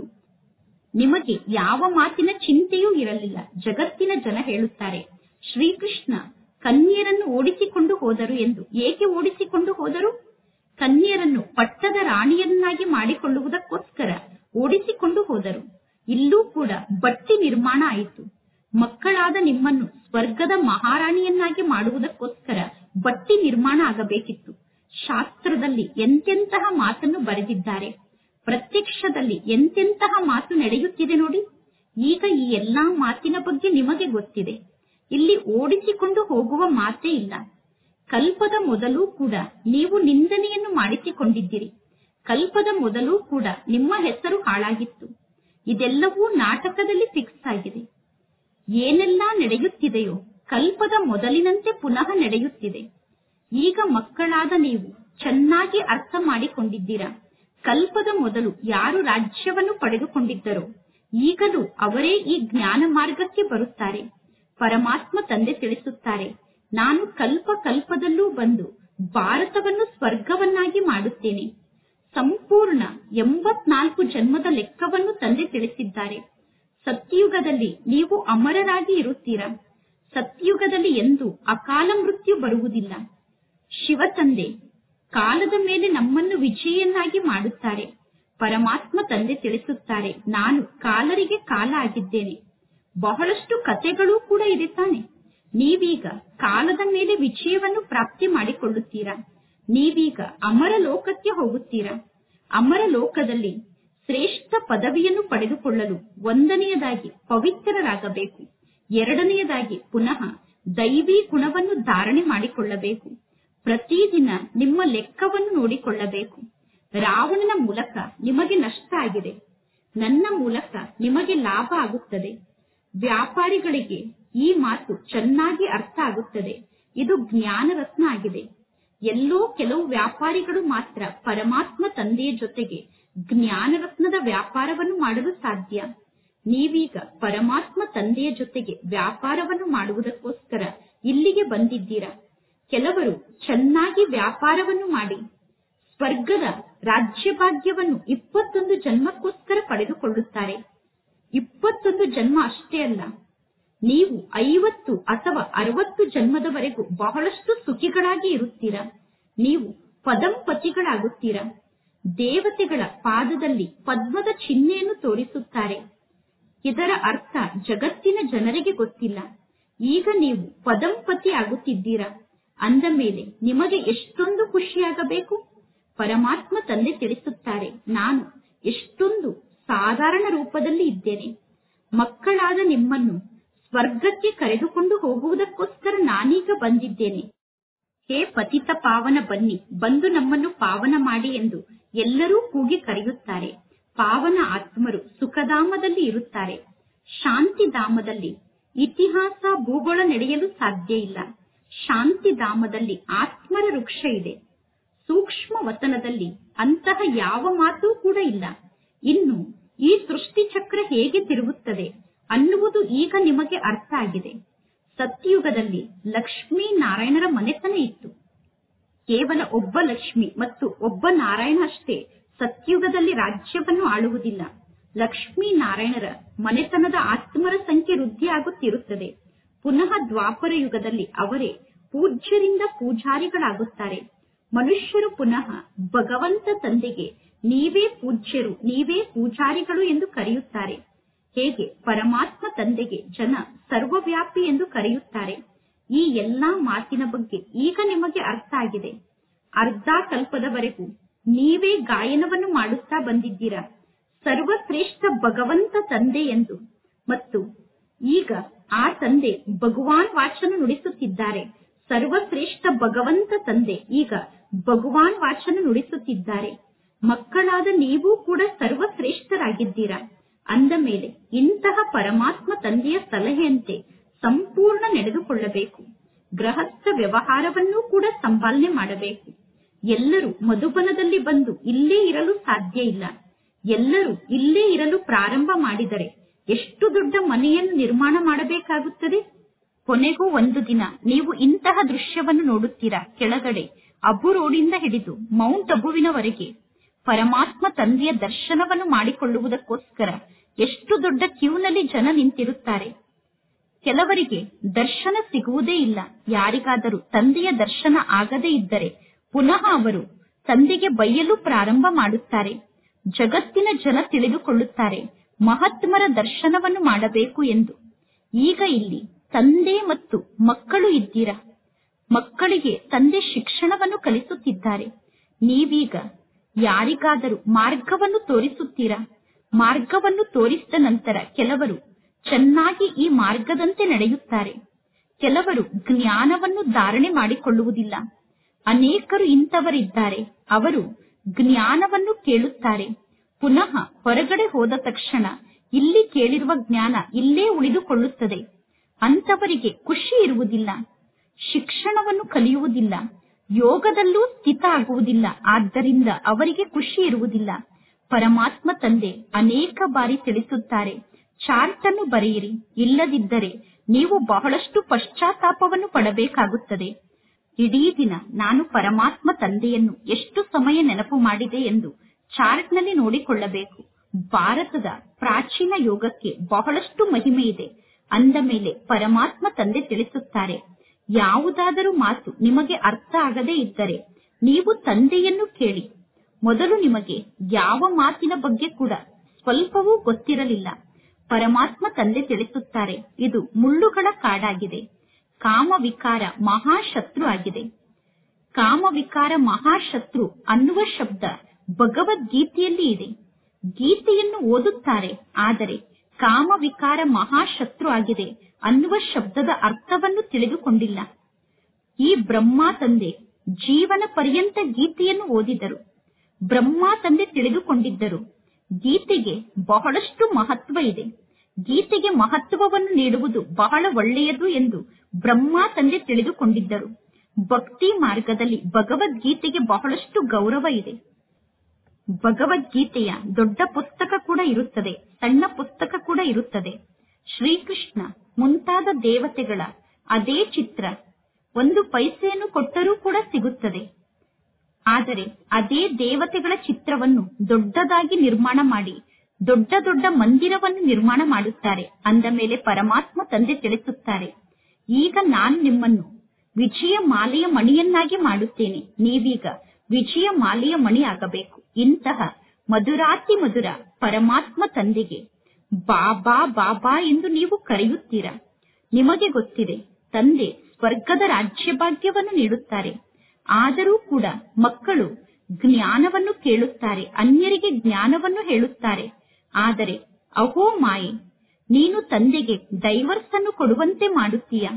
ನಿಮಗೆ ಯಾವ ಮಾತಿನ ಚಿಂತೆಯೂ ಇರಲಿಲ್ಲ ಜಗತ್ತಿನ ಜನ ಹೇಳುತ್ತಾರೆ ಶ್ರೀಕೃಷ್ಣ ಕನ್ಯರನ್ನು ಓಡಿಸಿಕೊಂಡು ಹೋದರು ಎಂದು ಏಕೆ ಓಡಿಸಿಕೊಂಡು ಹೋದರು ಕನ್ಯರನ್ನು ಪಟ್ಟದ ರಾಣಿಯನ್ನಾಗಿ ಮಾಡಿಕೊಳ್ಳುವುದಕ್ಕೋಸ್ಕರ ಓಡಿಸಿಕೊಂಡು ಹೋದರು ಇಲ್ಲೂ ಕೂಡ ಬಟ್ಟಿ ನಿರ್ಮಾಣ ಆಯಿತು ಮಕ್ಕಳಾದ ನಿಮ್ಮನ್ನು ಸ್ವರ್ಗದ ಮಹಾರಾಣಿಯನ್ನಾಗಿ ಮಾಡುವುದಕ್ಕೋಸ್ಕರ ಬಟ್ಟಿ ನಿರ್ಮಾಣ ಆಗಬೇಕಿತ್ತು ಶಾಸ್ತ್ರದಲ್ಲಿ ಎಂತೆಂತಹ ಮಾತನ್ನು ಬರೆದಿದ್ದಾರೆ ಪ್ರತ್ಯಕ್ಷದಲ್ಲಿ ಎಂತೆಂತಹ ಮಾತು ನಡೆಯುತ್ತಿದೆ ನೋಡಿ ಈಗ ಈ ಎಲ್ಲಾ ಮಾತಿನ ಬಗ್ಗೆ ನಿಮಗೆ ಗೊತ್ತಿದೆ ಇಲ್ಲಿ ಓಡಿಸಿಕೊಂಡು ಹೋಗುವ ಮಾತೇ ಇಲ್ಲ ಕಲ್ಪದ ಮೊದಲು ಕೂಡ ನೀವು ನಿಂದನೆಯನ್ನು ಮಾಡಿಸಿಕೊಂಡಿದ್ದೀರಿ ಕಲ್ಪದ ಮೊದಲು ಕೂಡ ನಿಮ್ಮ ಹೆಸರು ಹಾಳಾಗಿತ್ತು ಇದೆಲ್ಲವೂ ನಾಟಕದಲ್ಲಿ ಫಿಕ್ಸ್ ಆಗಿದೆ ಏನೆಲ್ಲಾ ನಡೆಯುತ್ತಿದೆಯೋ ಕಲ್ಪದ ಮೊದಲಿನಂತೆ ಪುನಃ ನಡೆಯುತ್ತಿದೆ ಈಗ ಮಕ್ಕಳಾದ ನೀವು ಚೆನ್ನಾಗಿ ಅರ್ಥ ಮಾಡಿಕೊಂಡಿದ್ದೀರಾ ಕಲ್ಪದ ಮೊದಲು ಯಾರು ರಾಜ್ಯವನ್ನು ಪಡೆದುಕೊಂಡಿದ್ದರೋ ಈಗಲೂ ಅವರೇ ಈ ಜ್ಞಾನ ಮಾರ್ಗಕ್ಕೆ ಬರುತ್ತಾರೆ ಪರಮಾತ್ಮ ತಂದೆ ತಿಳಿಸುತ್ತಾರೆ ನಾನು ಕಲ್ಪ ಕಲ್ಪದಲ್ಲೂ ಬಂದು ಭಾರತವನ್ನು ಸ್ವರ್ಗವನ್ನಾಗಿ ಮಾಡುತ್ತೇನೆ ಸಂಪೂರ್ಣ ಎಂಬತ್ನಾಲ್ಕು ಜನ್ಮದ ಲೆಕ್ಕವನ್ನು ತಂದೆ ತಿಳಿಸಿದ್ದಾರೆ ಸತ್ಯುಗದಲ್ಲಿ ನೀವು ಅಮರರಾಗಿ ಇರುತ್ತೀರಾ ಸತ್ಯುಗದಲ್ಲಿ ಎಂದು ಅಕಾಲ ಮೃತ್ಯು ಬರುವುದಿಲ್ಲ ಶಿವ ತಂದೆ ಕಾಲದ ಮೇಲೆ ನಮ್ಮನ್ನು ವಿಜಯನ್ನಾಗಿ ಮಾಡುತ್ತಾರೆ ಪರಮಾತ್ಮ ತಂದೆ ತಿಳಿಸುತ್ತಾರೆ ನಾನು ಕಾಲರಿಗೆ ಕಾಲ ಆಗಿದ್ದೇನೆ ಬಹಳಷ್ಟು ಕತೆಗಳು ಕೂಡ ಇದೆ ತಾನೆ ನೀವೀಗ ಕಾಲದ ಮೇಲೆ ವಿಜಯವನ್ನು ಪ್ರಾಪ್ತಿ ಮಾಡಿಕೊಳ್ಳುತ್ತೀರಾ ನೀವೀಗ ಅಮರ ಲೋಕಕ್ಕೆ ಹೋಗುತ್ತೀರಾ ಅಮರ ಲೋಕದಲ್ಲಿ ಶ್ರೇಷ್ಠ ಪದವಿಯನ್ನು ಪಡೆದುಕೊಳ್ಳಲು ಒಂದನೆಯದಾಗಿ ಪವಿತ್ರರಾಗಬೇಕು ಎರಡನೆಯದಾಗಿ ಪುನಃ ದೈವಿ ಗುಣವನ್ನು ಧಾರಣೆ ಮಾಡಿಕೊಳ್ಳಬೇಕು ಪ್ರತಿದಿನ ನಿಮ್ಮ ಲೆಕ್ಕವನ್ನು ನೋಡಿಕೊಳ್ಳಬೇಕು ರಾವಣನ ಮೂಲಕ ನಿಮಗೆ ನಷ್ಟ ಆಗಿದೆ ನನ್ನ ಮೂಲಕ ನಿಮಗೆ ಲಾಭ ಆಗುತ್ತದೆ ವ್ಯಾಪಾರಿಗಳಿಗೆ ಈ ಮಾತು ಚೆನ್ನಾಗಿ ಅರ್ಥ ಆಗುತ್ತದೆ ಇದು ಜ್ಞಾನ ರತ್ನ ಆಗಿದೆ ಎಲ್ಲೋ ಕೆಲವು ವ್ಯಾಪಾರಿಗಳು ಮಾತ್ರ ಪರಮಾತ್ಮ ತಂದೆಯ ಜೊತೆಗೆ ಜ್ಞಾನ ರತ್ನದ ವ್ಯಾಪಾರವನ್ನು ಮಾಡಲು ಸಾಧ್ಯ ನೀವೀಗ ಪರಮಾತ್ಮ ತಂದೆಯ ಜೊತೆಗೆ ವ್ಯಾಪಾರವನ್ನು ಮಾಡುವುದಕ್ಕೋಸ್ಕರ ಇಲ್ಲಿಗೆ ಬಂದಿದ್ದೀರಾ ಕೆಲವರು ಚೆನ್ನಾಗಿ ವ್ಯಾಪಾರವನ್ನು ಮಾಡಿ ಸ್ವರ್ಗದ ರಾಜ್ಯಭಾಗ್ಯವನ್ನು ಇಪ್ಪತ್ತೊಂದು ಜನ್ಮಕ್ಕೋಸ್ಕರ ಪಡೆದುಕೊಳ್ಳುತ್ತಾರೆ ಇಪ್ಪತ್ತೊಂದು ಜನ್ಮ ಅಷ್ಟೇ ಅಲ್ಲ ನೀವು ಐವತ್ತು ಅಥವಾ ಅರವತ್ತು ಜನ್ಮದವರೆಗೂ ಬಹಳಷ್ಟು ಸುಖಿಗಳಾಗಿ ಇರುತ್ತೀರಾ ನೀವು ಪದಂಪತಿಗಳಾಗುತ್ತೀರಾ ದೇವತೆಗಳ ಪಾದದಲ್ಲಿ ಪದ್ಮದ ಚಿಹ್ನೆಯನ್ನು ತೋರಿಸುತ್ತಾರೆ ಇದರ ಅರ್ಥ ಜಗತ್ತಿನ ಜನರಿಗೆ ಗೊತ್ತಿಲ್ಲ ಈಗ ನೀವು ಪದಂಪತಿ ಆಗುತ್ತಿದ್ದೀರಾ ಅಂದ ಮೇಲೆ ನಿಮಗೆ ಎಷ್ಟೊಂದು ಖುಷಿಯಾಗಬೇಕು ಪರಮಾತ್ಮ ತಂದೆ ತಿಳಿಸುತ್ತಾರೆ ನಾನು ಎಷ್ಟೊಂದು ಸಾಧಾರಣ ರೂಪದಲ್ಲಿ ಇದ್ದೇನೆ ಮಕ್ಕಳಾದ ನಿಮ್ಮನ್ನು ಸ್ವರ್ಗಕ್ಕೆ ಕರೆದುಕೊಂಡು ಹೋಗುವುದಕ್ಕೋಸ್ಕರ ನಾನೀಗ ಬಂದಿದ್ದೇನೆ ಹೇ ಪತಿತ ಪಾವನ ಬನ್ನಿ ಬಂದು ನಮ್ಮನ್ನು ಪಾವನ ಮಾಡಿ ಎಂದು ಎಲ್ಲರೂ ಕೂಗಿ ಕರೆಯುತ್ತಾರೆ ಪಾವನ ಆತ್ಮರು ಸುಖಧಾಮದಲ್ಲಿ ಇರುತ್ತಾರೆ ಶಾಂತಿಧಾಮದಲ್ಲಿ ಇತಿಹಾಸ ಭೂಗೋಳ ನಡೆಯಲು ಸಾಧ್ಯ ಇಲ್ಲ ಶಾಂತಿಧಾಮದಲ್ಲಿ ಆತ್ಮರ ವೃಕ್ಷ ಇದೆ ಸೂಕ್ಷ್ಮ ವತನದಲ್ಲಿ ಅಂತಹ ಯಾವ ಮಾತೂ ಕೂಡ ಇಲ್ಲ ಇನ್ನು ಈ ಸೃಷ್ಟಿ ಚಕ್ರ ಹೇಗೆ ತಿರುಗುತ್ತದೆ ಅನ್ನುವುದು ಈಗ ನಿಮಗೆ ಅರ್ಥ ಆಗಿದೆ ಸತ್ಯಯುಗದಲ್ಲಿ ಲಕ್ಷ್ಮೀ ನಾರಾಯಣರ ಮನೆತನ ಇತ್ತು ಕೇವಲ ಒಬ್ಬ ಲಕ್ಷ್ಮಿ ಮತ್ತು ಒಬ್ಬ ನಾರಾಯಣ ಅಷ್ಟೇ ಸತ್ಯುಗದಲ್ಲಿ ರಾಜ್ಯವನ್ನು ಆಳುವುದಿಲ್ಲ ಲಕ್ಷ್ಮೀ ನಾರಾಯಣರ ಮನೆತನದ ಆತ್ಮರ ಸಂಖ್ಯೆ ವೃದ್ಧಿಯಾಗುತ್ತಿರುತ್ತದೆ ಪುನಃ ದ್ವಾಪರ ಯುಗದಲ್ಲಿ ಅವರೇ ಪೂಜ್ಯರಿಂದ ಪೂಜಾರಿಗಳಾಗುತ್ತಾರೆ ಮನುಷ್ಯರು ಪುನಃ ಭಗವಂತ ತಂದೆಗೆ ನೀವೇ ಪೂಜ್ಯರು ನೀವೇ ಪೂಜಾರಿಗಳು ಎಂದು ಕರೆಯುತ್ತಾರೆ ಹೇಗೆ ಪರಮಾತ್ಮ ತಂದೆಗೆ ಜನ ಸರ್ವವ್ಯಾಪಿ ಎಂದು ಕರೆಯುತ್ತಾರೆ ಈ ಎಲ್ಲಾ ಮಾತಿನ ಬಗ್ಗೆ ಈಗ ನಿಮಗೆ ಅರ್ಥ ಆಗಿದೆ ಅರ್ಧ ಕಲ್ಪದವರೆಗೂ ನೀವೇ ಗಾಯನವನ್ನು ಮಾಡುತ್ತಾ ಬಂದಿದ್ದೀರಾ ಸರ್ವಶ್ರೇಷ್ಠ ಭಗವಂತ ತಂದೆ ಎಂದು ಮತ್ತು ಈಗ ಆ ತಂದೆ ಭಗವಾನ್ ವಾಚನ ನುಡಿಸುತ್ತಿದ್ದಾರೆ ಸರ್ವಶ್ರೇಷ್ಠ ಭಗವಂತ ತಂದೆ ಈಗ ಭಗವಾನ್ ವಾಚನ ನುಡಿಸುತ್ತಿದ್ದಾರೆ ಮಕ್ಕಳಾದ ನೀವು ಕೂಡ ಸರ್ವಶ್ರೇಷ್ಠರಾಗಿದ್ದೀರಾ ಅಂದ ಮೇಲೆ ಇಂತಹ ಪರಮಾತ್ಮ ತಂದೆಯ ಸಲಹೆಯಂತೆ ಸಂಪೂರ್ಣ ನಡೆದುಕೊಳ್ಳಬೇಕು ಗೃಹಸ್ಥ ವ್ಯವಹಾರವನ್ನೂ ಕೂಡ ಸಂಪಾಲನೆ ಮಾಡಬೇಕು ಎಲ್ಲರೂ ಮಧುಬನದಲ್ಲಿ ಬಂದು ಇಲ್ಲೇ ಇರಲು ಸಾಧ್ಯ ಇಲ್ಲ ಎಲ್ಲರೂ ಇಲ್ಲೇ ಇರಲು ಪ್ರಾರಂಭ ಮಾಡಿದರೆ ಎಷ್ಟು ದೊಡ್ಡ ಮನೆಯನ್ನು ನಿರ್ಮಾಣ ಮಾಡಬೇಕಾಗುತ್ತದೆ ಕೊನೆಗೂ ಒಂದು ದಿನ ನೀವು ಇಂತಹ ದೃಶ್ಯವನ್ನು ನೋಡುತ್ತೀರಾ ಕೆಳಗಡೆ ಅಬು ರೋಡಿಂದ ಹಿಡಿದು ಮೌಂಟ್ ಅಬುವಿನವರೆಗೆ ಪರಮಾತ್ಮ ತಂದೆಯ ದರ್ಶನವನ್ನು ಮಾಡಿಕೊಳ್ಳುವುದಕ್ಕೋಸ್ಕರ ಎಷ್ಟು ದೊಡ್ಡ ಕ್ಯೂನಲ್ಲಿ ಜನ ನಿಂತಿರುತ್ತಾರೆ ಕೆಲವರಿಗೆ ದರ್ಶನ ಸಿಗುವುದೇ ಇಲ್ಲ ಯಾರಿಗಾದರೂ ತಂದೆಯ ದರ್ಶನ ಆಗದೇ ಇದ್ದರೆ ಪುನಃ ಅವರು ತಂದೆಗೆ ಬೈಯಲು ಪ್ರಾರಂಭ ಮಾಡುತ್ತಾರೆ ಜಗತ್ತಿನ ಜನ ತಿಳಿದುಕೊಳ್ಳುತ್ತಾರೆ ಮಹಾತ್ಮರ ದರ್ಶನವನ್ನು ಮಾಡಬೇಕು ಎಂದು ಈಗ ಇಲ್ಲಿ ತಂದೆ ಮತ್ತು ಮಕ್ಕಳು ಇದ್ದೀರಾ ಮಕ್ಕಳಿಗೆ ತಂದೆ ಶಿಕ್ಷಣವನ್ನು ಕಲಿಸುತ್ತಿದ್ದಾರೆ ನೀವೀಗ ಯಾರಿಗಾದರೂ ಮಾರ್ಗವನ್ನು ತೋರಿಸುತ್ತೀರಾ ಮಾರ್ಗವನ್ನು ತೋರಿಸಿದ ನಂತರ ಕೆಲವರು ಚೆನ್ನಾಗಿ ಈ ಮಾರ್ಗದಂತೆ ನಡೆಯುತ್ತಾರೆ ಕೆಲವರು ಜ್ಞಾನವನ್ನು ಧಾರಣೆ ಮಾಡಿಕೊಳ್ಳುವುದಿಲ್ಲ ಅನೇಕರು ಇಂಥವರಿದ್ದಾರೆ ಅವರು ಜ್ಞಾನವನ್ನು ಕೇಳುತ್ತಾರೆ ಪುನಃ ಹೊರಗಡೆ ಹೋದ ತಕ್ಷಣ ಇಲ್ಲಿ ಕೇಳಿರುವ ಜ್ಞಾನ ಇಲ್ಲೇ ಉಳಿದುಕೊಳ್ಳುತ್ತದೆ ಅಂತವರಿಗೆ ಖುಷಿ ಇರುವುದಿಲ್ಲ ಶಿಕ್ಷಣವನ್ನು ಕಲಿಯುವುದಿಲ್ಲ ಯೋಗದಲ್ಲೂ ಸ್ಥಿತ ಆಗುವುದಿಲ್ಲ ಆದ್ದರಿಂದ ಅವರಿಗೆ ಖುಷಿ ಇರುವುದಿಲ್ಲ ಪರಮಾತ್ಮ ತಂದೆ ಅನೇಕ ಬಾರಿ ತಿಳಿಸುತ್ತಾರೆ ಚಾರ್ಟ್ ಅನ್ನು ಬರೆಯಿರಿ ಇಲ್ಲದಿದ್ದರೆ ನೀವು ಬಹಳಷ್ಟು ಪಶ್ಚಾತ್ತಾಪವನ್ನು ಪಡಬೇಕಾಗುತ್ತದೆ ಇಡೀ ದಿನ ನಾನು ಪರಮಾತ್ಮ ತಂದೆಯನ್ನು ಎಷ್ಟು ಸಮಯ ನೆನಪು ಮಾಡಿದೆ ಎಂದು ಚಾರ್ಟ್ನಲ್ಲಿ ನೋಡಿಕೊಳ್ಳಬೇಕು ಭಾರತದ ಪ್ರಾಚೀನ ಯೋಗಕ್ಕೆ ಬಹಳಷ್ಟು ಮಹಿಮೆ ಇದೆ ಅಂದ ಮೇಲೆ ಪರಮಾತ್ಮ ತಂದೆ ತಿಳಿಸುತ್ತಾರೆ ಯಾವುದಾದರೂ ಮಾತು ನಿಮಗೆ ಅರ್ಥ ಆಗದೇ ಇದ್ದರೆ ನೀವು ತಂದೆಯನ್ನು ಕೇಳಿ ಮೊದಲು ನಿಮಗೆ ಯಾವ ಮಾತಿನ ಬಗ್ಗೆ ಕೂಡ ಸ್ವಲ್ಪವೂ ಗೊತ್ತಿರಲಿಲ್ಲ ಪರಮಾತ್ಮ ತಂದೆ ತಿಳಿಸುತ್ತಾರೆ ಇದು ಮುಳ್ಳುಗಳ ಕಾಡಾಗಿದೆ ಕಾಮವಿಕಾರ ಮಹಾಶತ್ರು ಆಗಿದೆ ಕಾಮವಿಕಾರ ಮಹಾಶತ್ರು ಅನ್ನುವ ಶಬ್ದ ಭಗವದ್ಗೀತೆಯಲ್ಲಿ ಇದೆ ಗೀತೆಯನ್ನು ಓದುತ್ತಾರೆ ಆದರೆ ಕಾಮವಿಕಾರ ಮಹಾಶತ್ರು ಆಗಿದೆ ಅನ್ನುವ ಶಬ್ದದ ಅರ್ಥವನ್ನು ತಿಳಿದುಕೊಂಡಿಲ್ಲ ಈ ಬ್ರಹ್ಮ ತಂದೆ ಜೀವನ ಪರ್ಯಂತ ಗೀತೆಯನ್ನು ಓದಿದರು ಬ್ರಹ್ಮ ತಂದೆ ತಿಳಿದುಕೊಂಡಿದ್ದರು ಗೀತೆಗೆ ಬಹಳಷ್ಟು ಮಹತ್ವ ಇದೆ ಗೀತೆಗೆ ಮಹತ್ವವನ್ನು ನೀಡುವುದು ಬಹಳ ಒಳ್ಳೆಯದು ಎಂದು ಬ್ರಹ್ಮ ತಂದೆ ತಿಳಿದುಕೊಂಡಿದ್ದರು ಭಕ್ತಿ ಮಾರ್ಗದಲ್ಲಿ ಭಗವದ್ಗೀತೆಗೆ ಬಹಳಷ್ಟು ಗೌರವ ಇದೆ ಭಗವದ್ಗೀತೆಯ ದೊಡ್ಡ ಪುಸ್ತಕ ಕೂಡ ಇರುತ್ತದೆ ಸಣ್ಣ ಪುಸ್ತಕ ಕೂಡ ಇರುತ್ತದೆ ಶ್ರೀಕೃಷ್ಣ ಮುಂತಾದ ದೇವತೆಗಳ ಅದೇ ಚಿತ್ರ ಒಂದು ಪೈಸೆಯನ್ನು ಕೊಟ್ಟರೂ ಕೂಡ ಸಿಗುತ್ತದೆ ಆದರೆ ಅದೇ ದೇವತೆಗಳ ಚಿತ್ರವನ್ನು ದೊಡ್ಡದಾಗಿ ನಿರ್ಮಾಣ ಮಾಡಿ ದೊಡ್ಡ ದೊಡ್ಡ ಮಂದಿರವನ್ನು ನಿರ್ಮಾಣ ಮಾಡುತ್ತಾರೆ ಅಂದ ಮೇಲೆ ಪರಮಾತ್ಮ ತಂದೆ ತಿಳಿಸುತ್ತಾರೆ ಈಗ ನಾನು ನಿಮ್ಮನ್ನು ವಿಜಯ ಮಾಲೆಯ ಮಣಿಯನ್ನಾಗಿ ಮಾಡುತ್ತೇನೆ ನೀವೀಗ ವಿಜಯ ಮಾಲೆಯ ಮಣಿ ಆಗಬೇಕು ಇಂತಹ ಮಧುರಾತಿ ಮಧುರ ಪರಮಾತ್ಮ ತಂದೆಗೆ ಬಾಬಾ ಬಾಬಾ ಎಂದು ನೀವು ಕರೆಯುತ್ತೀರಾ ನಿಮಗೆ ಗೊತ್ತಿದೆ ತಂದೆ ಸ್ವರ್ಗದ ರಾಜ್ಯ ಭಾಗ್ಯವನ್ನು ನೀಡುತ್ತಾರೆ ಆದರೂ ಕೂಡ ಮಕ್ಕಳು ಜ್ಞಾನವನ್ನು ಕೇಳುತ್ತಾರೆ ಅನ್ಯರಿಗೆ ಜ್ಞಾನವನ್ನು ಹೇಳುತ್ತಾರೆ ಆದರೆ ಅಹೋ ಮಾಯೆ ನೀನು ತಂದೆಗೆ ಡೈವರ್ಸ್ ಅನ್ನು ಕೊಡುವಂತೆ ಮಾಡುತ್ತೀಯ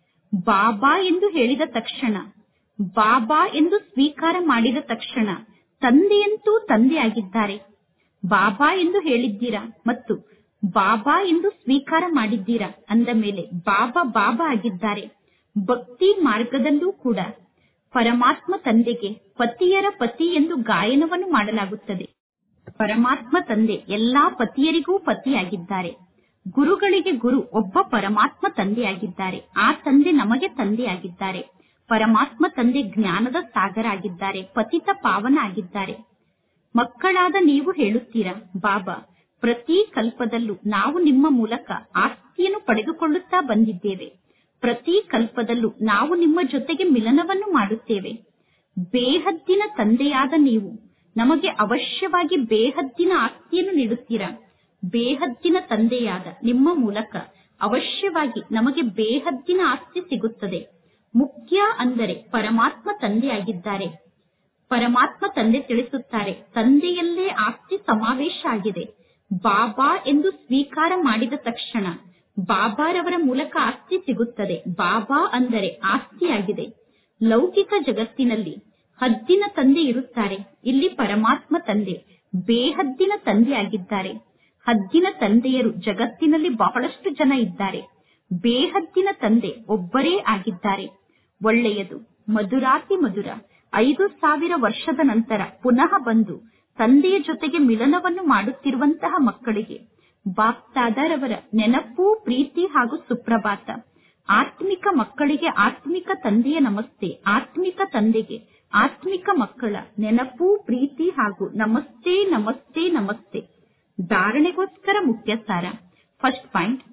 ಬಾಬಾ ಎಂದು ಹೇಳಿದ ತಕ್ಷಣ ಬಾಬಾ ಎಂದು ಸ್ವೀಕಾರ ಮಾಡಿದ ತಕ್ಷಣ ತಂದೆಯಂತೂ ತಂದೆ ಆಗಿದ್ದಾರೆ ಬಾಬಾ ಎಂದು ಹೇಳಿದ್ದೀರಾ ಮತ್ತು ಬಾಬಾ ಎಂದು ಸ್ವೀಕಾರ ಮಾಡಿದ್ದೀರಾ ಅಂದ ಮೇಲೆ ಬಾಬಾ ಬಾಬಾ ಆಗಿದ್ದಾರೆ ಭಕ್ತಿ ಮಾರ್ಗದಲ್ಲೂ ಕೂಡ ಪರಮಾತ್ಮ ತಂದೆಗೆ ಪತಿಯರ ಪತಿ ಎಂದು ಗಾಯನವನ್ನು ಮಾಡಲಾಗುತ್ತದೆ ಪರಮಾತ್ಮ ತಂದೆ ಎಲ್ಲಾ ಪತಿಯರಿಗೂ ಪತಿಯಾಗಿದ್ದಾರೆ ಗುರುಗಳಿಗೆ ಗುರು ಒಬ್ಬ ಪರಮಾತ್ಮ ತಂದೆಯಾಗಿದ್ದಾರೆ ಆ ತಂದೆ ನಮಗೆ ತಂದೆಯಾಗಿದ್ದಾರೆ ಪರಮಾತ್ಮ ತಂದೆ ಜ್ಞಾನದ ಸಾಗರ ಆಗಿದ್ದಾರೆ ಪತಿತ ಪಾವನ ಆಗಿದ್ದಾರೆ ಮಕ್ಕಳಾದ ನೀವು ಹೇಳುತ್ತೀರಾ ಬಾಬಾ ಪ್ರತಿ ಕಲ್ಪದಲ್ಲೂ ನಾವು ನಿಮ್ಮ ಮೂಲಕ ಆಸ್ತಿಯನ್ನು ಪಡೆದುಕೊಳ್ಳುತ್ತಾ ಬಂದಿದ್ದೇವೆ ಪ್ರತಿ ಕಲ್ಪದಲ್ಲೂ ನಾವು ನಿಮ್ಮ ಜೊತೆಗೆ ಮಿಲನವನ್ನು ಮಾಡುತ್ತೇವೆ ಬೇಹದ್ದಿನ ತಂದೆಯಾದ ನೀವು ನಮಗೆ ಅವಶ್ಯವಾಗಿ ಬೇಹದ್ದಿನ ಆಸ್ತಿಯನ್ನು ನೀಡುತ್ತೀರಾ ಬೇಹದ್ದಿನ ತಂದೆಯಾದ ನಿಮ್ಮ ಮೂಲಕ ಅವಶ್ಯವಾಗಿ ನಮಗೆ ಬೇಹದ್ದಿನ ಆಸ್ತಿ ಸಿಗುತ್ತದೆ ಮುಖ್ಯ ಅಂದರೆ ಪರಮಾತ್ಮ ತಂದೆಯಾಗಿದ್ದಾರೆ ಪರಮಾತ್ಮ ತಂದೆ ತಿಳಿಸುತ್ತಾರೆ ತಂದೆಯಲ್ಲೇ ಆಸ್ತಿ ಸಮಾವೇಶ ಆಗಿದೆ ಬಾಬಾ ಎಂದು ಸ್ವೀಕಾರ ಮಾಡಿದ ತಕ್ಷಣ ಬಾಬಾರವರ ಮೂಲಕ ಆಸ್ತಿ ಸಿಗುತ್ತದೆ ಬಾಬಾ ಅಂದರೆ ಆಸ್ತಿಯಾಗಿದೆ ಲೌಕಿಕ ಜಗತ್ತಿನಲ್ಲಿ ಹದ್ದಿನ ತಂದೆ ಇರುತ್ತಾರೆ ಇಲ್ಲಿ ಪರಮಾತ್ಮ ತಂದೆ ಬೇಹದ್ದಿನ ತಂದೆ ಆಗಿದ್ದಾರೆ ಹದ್ದಿನ ತಂದೆಯರು ಜಗತ್ತಿನಲ್ಲಿ ಬಹಳಷ್ಟು ಜನ ಇದ್ದಾರೆ ಬೇಹದ್ದಿನ ತಂದೆ ಒಬ್ಬರೇ ಆಗಿದ್ದಾರೆ ಒಳ್ಳೆಯದು ಮಧುರಾತಿ ಮಧುರ ಐದು ಸಾವಿರ ವರ್ಷದ ನಂತರ ಪುನಃ ಬಂದು ತಂದೆಯ ಜೊತೆಗೆ ಮಿಲನವನ್ನು ಮಾಡುತ್ತಿರುವಂತಹ ಮಕ್ಕಳಿಗೆ ಬಾಪ್ತಾದರವರ ನೆನಪು ಪ್ರೀತಿ ಹಾಗೂ ಸುಪ್ರಭಾತ ಆತ್ಮಿಕ ಮಕ್ಕಳಿಗೆ ಆತ್ಮಿಕ ತಂದೆಯ ನಮಸ್ತೆ ಆತ್ಮಿಕ ತಂದೆಗೆ ಆತ್ಮಿಕ ಮಕ್ಕಳ ನೆನಪು ಪ್ರೀತಿ ಹಾಗೂ ನಮಸ್ತೆ ನಮಸ್ತೆ ನಮಸ್ತೆ ಧಾರಣೆಗೋಸ್ಕರ ಮುಖ್ಯ ಸಾರ ಫಸ್ಟ್ ಪಾಯಿಂಟ್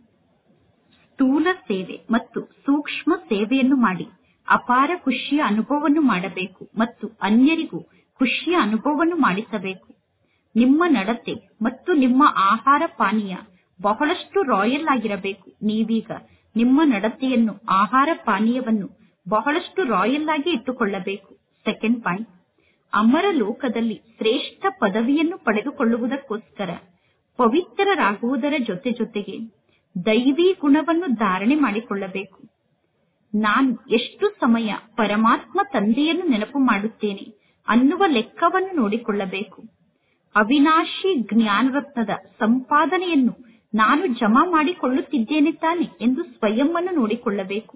ಸ್ಥೂಲ ಸೇವೆ ಮತ್ತು ಸೂಕ್ಷ್ಮ ಸೇವೆಯನ್ನು ಮಾಡಿ ಅಪಾರ ಖುಷಿಯ ಅನುಭವವನ್ನು ಮಾಡಬೇಕು ಮತ್ತು ಅನ್ಯರಿಗೂ ಖುಷಿಯ ಅನುಭವವನ್ನು ಮಾಡಿಸಬೇಕು ನಿಮ್ಮ ನಡತೆ ಮತ್ತು ನಿಮ್ಮ ಆಹಾರ ಪಾನೀಯ ಬಹಳಷ್ಟು ರಾಯಲ್ ಆಗಿರಬೇಕು ನೀವೀಗ ನಿಮ್ಮ ನಡತೆಯನ್ನು ಆಹಾರ ಪಾನೀಯವನ್ನು ಬಹಳಷ್ಟು ರಾಯಲ್ ಆಗಿ ಇಟ್ಟುಕೊಳ್ಳಬೇಕು ಸೆಕೆಂಡ್ ಪಾಯಿಂಟ್ ಅಮರ ಲೋಕದಲ್ಲಿ ಶ್ರೇಷ್ಠ ಪದವಿಯನ್ನು ಪಡೆದುಕೊಳ್ಳುವುದಕ್ಕೋಸ್ಕರ ಪವಿತ್ರರಾಗುವುದರ ಜೊತೆ ಜೊತೆಗೆ ದೈವಿ ಗುಣವನ್ನು ಧಾರಣೆ ಮಾಡಿಕೊಳ್ಳಬೇಕು ನಾನು ಎಷ್ಟು ಸಮಯ ಪರಮಾತ್ಮ ತಂದೆಯನ್ನು ನೆನಪು ಮಾಡುತ್ತೇನೆ ಅನ್ನುವ ಲೆಕ್ಕವನ್ನು ನೋಡಿಕೊಳ್ಳಬೇಕು ಅವಿನಾಶಿ ಜ್ಞಾನರತ್ನದ ಸಂಪಾದನೆಯನ್ನು ನಾನು ಜಮಾ ಮಾಡಿಕೊಳ್ಳುತ್ತಿದ್ದೇನೆ ತಾನೆ ಎಂದು ಸ್ವಯಂ ಅನ್ನು ನೋಡಿಕೊಳ್ಳಬೇಕು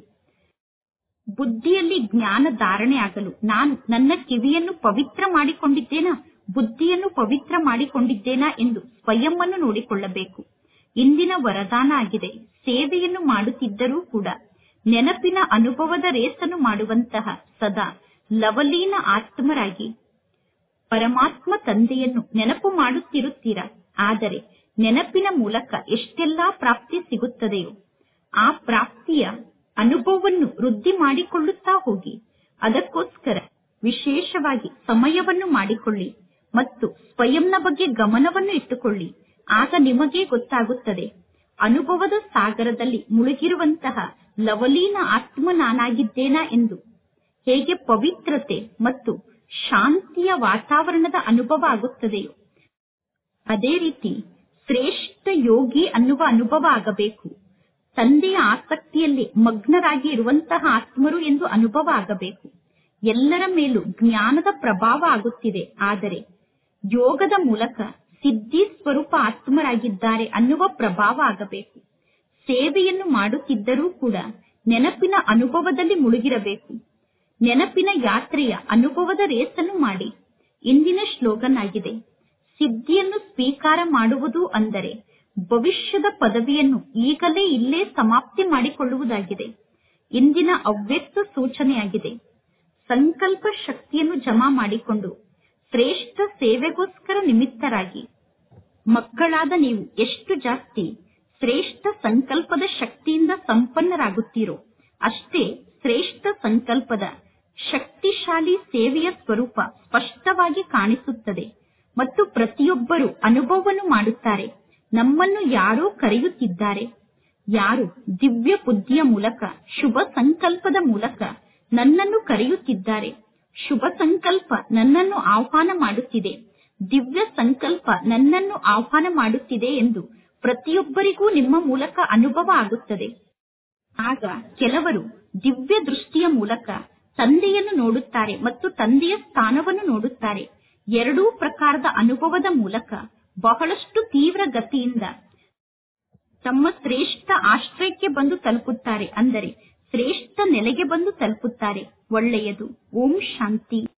ಬುದ್ಧಿಯಲ್ಲಿ ಜ್ಞಾನ ಧಾರಣೆ ಆಗಲು ನಾನು ನನ್ನ ಕಿವಿಯನ್ನು ಪವಿತ್ರ ಮಾಡಿಕೊಂಡಿದ್ದೇನಾ ಬುದ್ಧಿಯನ್ನು ಪವಿತ್ರ ಮಾಡಿಕೊಂಡಿದ್ದೇನಾ ಎಂದು ಸ್ವಯಂ ಅನ್ನು ನೋಡಿಕೊಳ್ಳಬೇಕು ಇಂದಿನ ವರದಾನ ಆಗಿದೆ ಸೇವೆಯನ್ನು ಮಾಡುತ್ತಿದ್ದರೂ ಕೂಡ ನೆನಪಿನ ಅನುಭವದ ರೇಸನ್ನು ಮಾಡುವಂತಹ ಸದಾ ಲವಲೀನ ಆತ್ಮರಾಗಿ ಪರಮಾತ್ಮ ತಂದೆಯನ್ನು ನೆನಪು ಮಾಡುತ್ತಿರುತ್ತೀರಾ ಆದರೆ ನೆನಪಿನ ಮೂಲಕ ಎಷ್ಟೆಲ್ಲಾ ಪ್ರಾಪ್ತಿ ಸಿಗುತ್ತದೆಯೋ ಆ ಪ್ರಾಪ್ತಿಯ ಅನುಭವವನ್ನು ವೃದ್ಧಿ ಮಾಡಿಕೊಳ್ಳುತ್ತಾ ಹೋಗಿ ಅದಕ್ಕೋಸ್ಕರ ವಿಶೇಷವಾಗಿ ಸಮಯವನ್ನು ಮಾಡಿಕೊಳ್ಳಿ ಮತ್ತು ಸ್ವಯಂನ ಬಗ್ಗೆ ಗಮನವನ್ನು ಇಟ್ಟುಕೊಳ್ಳಿ ಆಗ ನಿಮಗೇ ಗೊತ್ತಾಗುತ್ತದೆ ಅನುಭವದ ಸಾಗರದಲ್ಲಿ ಮುಳುಗಿರುವಂತಹ ಲವಲೀನ ಆತ್ಮ ನಾನಾಗಿದ್ದೇನಾ ಎಂದು ಹೇಗೆ ಪವಿತ್ರತೆ ಮತ್ತು ಶಾಂತಿಯ ವಾತಾವರಣದ ಅನುಭವ ಆಗುತ್ತದೆಯೋ ಅದೇ ರೀತಿ ಶ್ರೇಷ್ಠ ಯೋಗಿ ಅನ್ನುವ ಅನುಭವ ಆಗಬೇಕು ತಂದೆಯ ಆಸಕ್ತಿಯಲ್ಲಿ ಮಗ್ನರಾಗಿ ಇರುವಂತಹ ಆತ್ಮರು ಎಂದು ಅನುಭವ ಆಗಬೇಕು ಎಲ್ಲರ ಮೇಲೂ ಜ್ಞಾನದ ಪ್ರಭಾವ ಆಗುತ್ತಿದೆ ಆದರೆ ಯೋಗದ ಮೂಲಕ ಸಿದ್ಧಿ ಸ್ವರೂಪ ಆತ್ಮರಾಗಿದ್ದಾರೆ ಅನ್ನುವ ಪ್ರಭಾವ ಆಗಬೇಕು ಸೇವೆಯನ್ನು ಮಾಡುತ್ತಿದ್ದರೂ ಕೂಡ ನೆನಪಿನ ಅನುಭವದಲ್ಲಿ ಮುಳುಗಿರಬೇಕು ನೆನಪಿನ ಯಾತ್ರೆಯ ಅನುಭವದ ರೇಸನ್ನು ಮಾಡಿ ಇಂದಿನ ಶ್ಲೋಗನ್ ಆಗಿದೆ ಸಿದ್ಧಿಯನ್ನು ಸ್ವೀಕಾರ ಮಾಡುವುದು ಅಂದರೆ ಭವಿಷ್ಯದ ಪದವಿಯನ್ನು ಈಗಲೇ ಇಲ್ಲೇ ಸಮಾಪ್ತಿ ಮಾಡಿಕೊಳ್ಳುವುದಾಗಿದೆ ಇಂದಿನ ಅವ್ಯಕ್ತ ಸೂಚನೆಯಾಗಿದೆ ಸಂಕಲ್ಪ ಶಕ್ತಿಯನ್ನು ಜಮಾ ಮಾಡಿಕೊಂಡು ಶ್ರೇಷ್ಠ ಸೇವೆಗೋಸ್ಕರ ನಿಮಿತ್ತರಾಗಿ ಮಕ್ಕಳಾದ ನೀವು ಎಷ್ಟು ಜಾಸ್ತಿ ಶ್ರೇಷ್ಠ ಸಂಕಲ್ಪದ ಶಕ್ತಿಯಿಂದ ಸಂಪನ್ನರಾಗುತ್ತೀರೋ ಅಷ್ಟೇ ಶ್ರೇಷ್ಠ ಸಂಕಲ್ಪದ ಶಕ್ತಿಶಾಲಿ ಸೇವೆಯ ಸ್ವರೂಪ ಸ್ಪಷ್ಟವಾಗಿ ಕಾಣಿಸುತ್ತದೆ ಮತ್ತು ಪ್ರತಿಯೊಬ್ಬರು ಅನುಭವವನ್ನು ಮಾಡುತ್ತಾರೆ ನಮ್ಮನ್ನು ಯಾರೋ ಕರೆಯುತ್ತಿದ್ದಾರೆ ಯಾರು ದಿವ್ಯ ಬುದ್ಧಿಯ ಮೂಲಕ ಶುಭ ಸಂಕಲ್ಪದ ಮೂಲಕ ನನ್ನನ್ನು ಕರೆಯುತ್ತಿದ್ದಾರೆ ಶುಭ ಸಂಕಲ್ಪ ನನ್ನನ್ನು ಆಹ್ವಾನ ಮಾಡುತ್ತಿದೆ ದಿವ್ಯ ಸಂಕಲ್ಪ ನನ್ನನ್ನು ಆಹ್ವಾನ ಮಾಡುತ್ತಿದೆ ಎಂದು ಪ್ರತಿಯೊಬ್ಬರಿಗೂ ನಿಮ್ಮ ಮೂಲಕ ಅನುಭವ ಆಗುತ್ತದೆ ಆಗ ಕೆಲವರು ದಿವ್ಯ ದೃಷ್ಟಿಯ ಮೂಲಕ ತಂದೆಯನ್ನು ನೋಡುತ್ತಾರೆ ಮತ್ತು ತಂದೆಯ ಸ್ಥಾನವನ್ನು ನೋಡುತ್ತಾರೆ ಎರಡೂ ಪ್ರಕಾರದ ಅನುಭವದ ಮೂಲಕ ಬಹಳಷ್ಟು ತೀವ್ರ ಗತಿಯಿಂದ ತಮ್ಮ ಶ್ರೇಷ್ಠ ಆಶ್ರಯಕ್ಕೆ ಬಂದು ತಲುಪುತ್ತಾರೆ ಅಂದರೆ ಶ್ರೇಷ್ಠ ನೆಲೆಗೆ ಬಂದು ತಲುಪುತ್ತಾರೆ ಒಳ್ಳೆಯದು ಓಂ ಶಾಂತಿ